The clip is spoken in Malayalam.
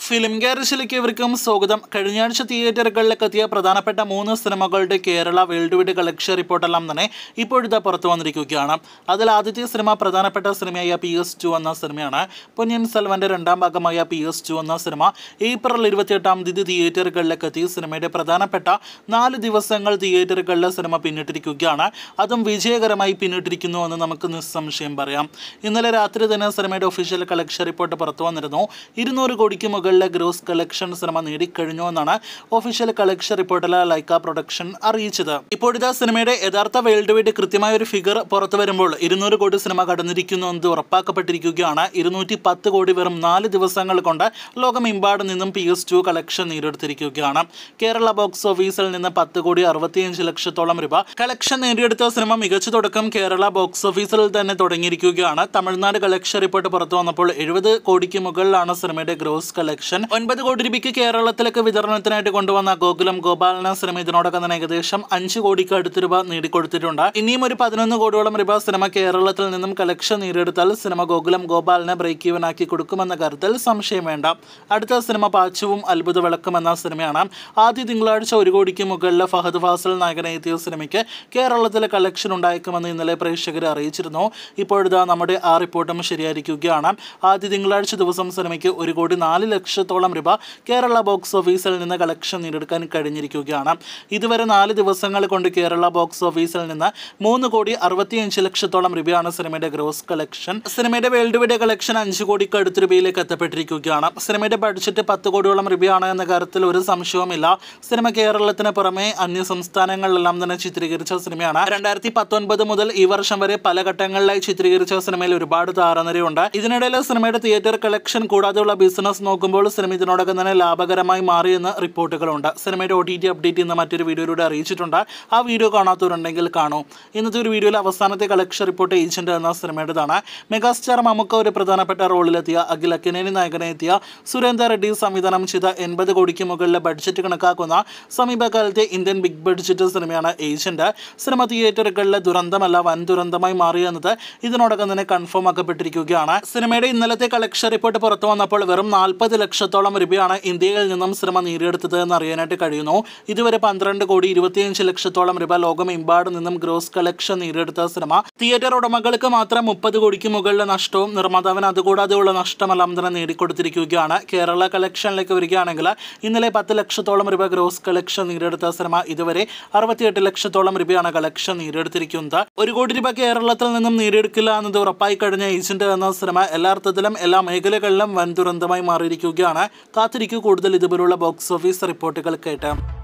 ഫിലിം ഗാരേജിലേക്ക് ഇവർക്കും സ്വാഗതം കഴിഞ്ഞയാഴ്ച തിയേറ്ററുകളിലേക്ക് എത്തിയ പ്രധാനപ്പെട്ട മൂന്ന് സിനിമകളുടെ കേരള വേൾഡ് വൈഡ് കളക്ഷൻ റിപ്പോർട്ടെല്ലാം തന്നെ ഇപ്പോഴിതാ പുറത്തു വന്നിരിക്കുകയാണ് അതിൽ ആദ്യത്തെ സിനിമ പ്രധാനപ്പെട്ട സിനിമയായ പി എസ് ടു എന്ന സിനിമയാണ് പൊന്നിയൻ സെൽവന്റെ രണ്ടാം ഭാഗമായ പി എസ് ടു എന്ന സിനിമ ഏപ്രിൽ ഇരുപത്തിയെട്ടാം തീയതി തിയേറ്ററുകളിലേക്ക് എത്തി സിനിമയുടെ പ്രധാനപ്പെട്ട നാല് ദിവസങ്ങൾ തിയേറ്ററുകളിൽ സിനിമ പിന്നിട്ടിരിക്കുകയാണ് അതും വിജയകരമായി പിന്നിട്ടിരിക്കുന്നു എന്ന് നമുക്ക് നിസ്സംശയം പറയാം ഇന്നലെ രാത്രി തന്നെ സിനിമയുടെ ഒഫീഷ്യൽ കളക്ഷൻ റിപ്പോർട്ട് പുറത്തു വന്നിരുന്നു ഇരുന്നൂറ് കോടിക്ക് മുകളിലെ ഗ്രോസ് കളക്ഷൻ സിനിമ നേടിക്കഴിഞ്ഞു എന്നാണ് ഒഫീഷ്യൽ കളക്ഷൻ റിപ്പോർട്ടിൽ ലൈക്ക പ്രൊഡക്ഷൻ അറിയിച്ചത് ഇപ്പോഴത്തെ സിനിമയുടെ യഥാർത്ഥ വേൾഡ് വൈഡ് കൃത്യമായ ഒരു ഫിഗർ പുറത്തു വരുമ്പോൾ ഇരുന്നൂറ് കോടി സിനിമ കടന്നിരിക്കുന്നു എന്നത് ഉറപ്പാക്കപ്പെട്ടിരിക്കുകയാണ് ഇരുന്നൂറ്റി പത്ത് കോടി വെറും നാല് ദിവസങ്ങൾ കൊണ്ട് ലോകമെമ്പാടും നിന്നും പി എസ് ടു കളക്ഷൻ നേടിയെടുത്തിരിക്കുകയാണ് കേരള ബോക്സ് ഓഫീസിൽ നിന്ന് പത്ത് കോടി അറുപത്തിയഞ്ച് ലക്ഷത്തോളം രൂപ കളക്ഷൻ നേടിയെടുത്ത സിനിമ മികച്ച തുടക്കം കേരള ബോക്സ് ഓഫീസിൽ തന്നെ തുടങ്ങിയിരിക്കുകയാണ് തമിഴ്നാട് കളക്ഷൻ റിപ്പോർട്ട് പുറത്തു വന്നപ്പോൾ എഴുപത് കോടിക്ക് മുകളിലാണ് സിനിമയുടെ ഗ്രോസ് കളക്ഷൻ ഒൻപത് കോടി രൂപയ്ക്ക് കേരളത്തിലേക്ക് വിതരണത്തിനായിട്ട് കൊണ്ടുവന്ന ഗോകുലം ഗോപാലന സിനിമ ഇതിനോടൊപ്പം തന്നെ ഏകദേശം അഞ്ച് കോടിക്ക് അടുത്ത് രൂപ നേടിക്കൊടുത്തിട്ടുണ്ട് ഇനിയും ഒരു പതിനൊന്ന് കോടിയോളം രൂപ സിനിമ കേരളത്തിൽ നിന്നും കളക്ഷൻ നേടിയെടുത്താൽ സിനിമ ഗോകുലം ഗോപാലിനെ ബ്രേക്ക് ഈവൻ ആക്കി കൊടുക്കുമെന്ന കാര്യത്തിൽ സംശയം വേണ്ട അടുത്ത സിനിമ പാച്ചുവും അത്ഭുത വിളക്കും എന്ന സിനിമയാണ് ആദ്യ തിങ്കളാഴ്ച ഒരു കോടിക്ക് മുകളിൽ ഫഹദ് ഫാസിൽ നായകനെ എത്തിയ സിനിമയ്ക്ക് കേരളത്തിലെ കളക്ഷൻ ഉണ്ടായേക്കുമെന്ന് ഇന്നലെ പ്രേക്ഷകരെ അറിയിച്ചിരുന്നു ഇപ്പോഴിതാ നമ്മുടെ ആ റിപ്പോർട്ടും ശരിയായിരിക്കുകയാണ് ആദ്യ തിങ്കളാഴ്ച ദിവസം സിനിമയ്ക്ക് ഒരു കോടി നാല് ലക്ഷത്തോളം രൂപ കേരള ബോക്സ് ഓഫീസിൽ നിന്ന് കളക്ഷൻ നേടിയെടുക്കാൻ കഴിഞ്ഞിരിക്കുകയാണ് ഇതുവരെ നാല് ദിവസങ്ങൾ കൊണ്ട് കേരള ബോക്സ് ഓഫീസിൽ നിന്ന് മൂന്ന് കോടി അറുപത്തിയഞ്ച് ലക്ഷത്തോളം രൂപയാണ് സിനിമയുടെ ഗ്രോസ് കളക്ഷൻ സിനിമയുടെ വേൾഡ് വൈഡ് കളക്ഷൻ അഞ്ച് കോടിക്ക് അടുത്ത് രൂപയിലേക്ക് എത്തപ്പെട്ടിരിക്കുകയാണ് സിനിമയുടെ ബഡ്ജറ്റ് പത്ത് കോടിയോളം രൂപയാണ് എന്ന കാര്യത്തിൽ ഒരു സംശയവുമില്ല സിനിമ കേരളത്തിന് പുറമെ അന്യ സംസ്ഥാനങ്ങളിലെല്ലാം തന്നെ ചിത്രീകരിച്ച സിനിമയാണ് രണ്ടായിരത്തി പത്തൊൻപത് മുതൽ ഈ വർഷം വരെ പല ഘട്ടങ്ങളിലായി ചിത്രീകരിച്ച സിനിമയിൽ ഒരുപാട് താരനിരയുണ്ട് ഇതിനിടയിൽ സിനിമയുടെ തിയേറ്റർ കളക്ഷൻ കൂടാതെയുള്ള ബിസിനസ് നോക്കുമ്പോൾ സിനിമ ഇതിനോടകം തന്നെ ലാഭകരമായി മാറിയെന്ന് റിപ്പോർട്ടുകളുണ്ട് സിനിമയുടെ ഒ ടി ടി അപ്ഡേറ്റ് ഇന്ന് മറ്റൊരു വീഡിയോയിലൂടെ അറിയിച്ചിട്ടുണ്ട് ആ വീഡിയോ കാണാത്തവരുണ്ടെങ്കിൽ കാണൂ ഇന്നത്തെ ഒരു വീഡിയോയിൽ അവസാനത്തെ കളക്ഷൻ റിപ്പോർട്ട് ഏജന്റ് എന്ന സിനിമയുടേതാണ് മെഗാസ്റ്റാർ മമ്മൂക്ക ഒരു പ്രധാനപ്പെട്ട റോളിലെത്തിയ അഖിൽ അക്കിനേനി നായകനെ എത്തിയ സുരേന്ദ്ര റെഡ്ഡി സംവിധാനം ചെയ്ത എൺപത് കോടിക്ക് മുകളിലെ ബഡ്ജറ്റ് കണക്കാക്കുന്ന സമീപകാലത്തെ ഇന്ത്യൻ ബിഗ് ബഡ്ജറ്റ് സിനിമയാണ് ഏജന്റ് സിനിമ തിയേറ്ററുകളിലെ ദുരന്തമല്ല വൻ ദുരന്തമായി മാറിയെന്നത് ഇതിനോടകം തന്നെ കൺഫേം ആക്കപ്പെട്ടിരിക്കുകയാണ് സിനിമയുടെ ഇന്നലത്തെ കളക്ഷൻ റിപ്പോർട്ട് പുറത്തു വന്നപ്പോൾ വെറും നാൽപ്പത് ലക്ഷത്തോളം രൂപയാണ് ഇന്ത്യയിൽ നിന്നും സിനിമ നേടിയെടുത്തത് എന്ന് അറിയാനായിട്ട് കഴിയുന്നു ഇതുവരെ പന്ത്രണ്ട് കോടി ഇരുപത്തിയഞ്ച് ലക്ഷത്തോളം രൂപ ലോകമെമ്പാടും നിന്നും ഗ്രോസ് കളക്ഷൻ നേടിയെടുത്ത സിനിമ തിയേറ്റർ ഉടമകൾക്ക് മാത്രം മുപ്പത് കോടിക്ക് മുകളിലെ നഷ്ടവും നിർമ്മാതാവിന് അതുകൂടാതെയുള്ള നഷ്ടമെല്ലാം തന്നെ നേടിക്കൊടുത്തിരിക്കുകയാണ് കേരള കളക്ഷനിലേക്ക് വരികയാണെങ്കിൽ ഇന്നലെ പത്ത് ലക്ഷത്തോളം രൂപ ഗ്രോസ് കളക്ഷൻ നേടിയെടുത്ത സിനിമ ഇതുവരെ അറുപത്തിയെട്ട് ലക്ഷത്തോളം രൂപയാണ് കളക്ഷൻ നേടിയെടുത്തിരിക്കുന്നത് ഒരു കോടി രൂപ കേരളത്തിൽ നിന്നും നേടിയെടുക്കില്ല എന്നത് ഉറപ്പായി കഴിഞ്ഞ ഏജന്റ് എന്ന സിനിമ എല്ലാ അർത്ഥത്തിലും എല്ലാ മേഖലകളിലും വൻ ദുരന്തമായി മാറിയിരിക്കുകയാണ് കാത്തിരിക്കൂ കൂടുതൽ ഇതുപോലുള്ള ബോക്സ് ഓഫീസ് റിപ്പോർട്ടുകൾ കേട്ട്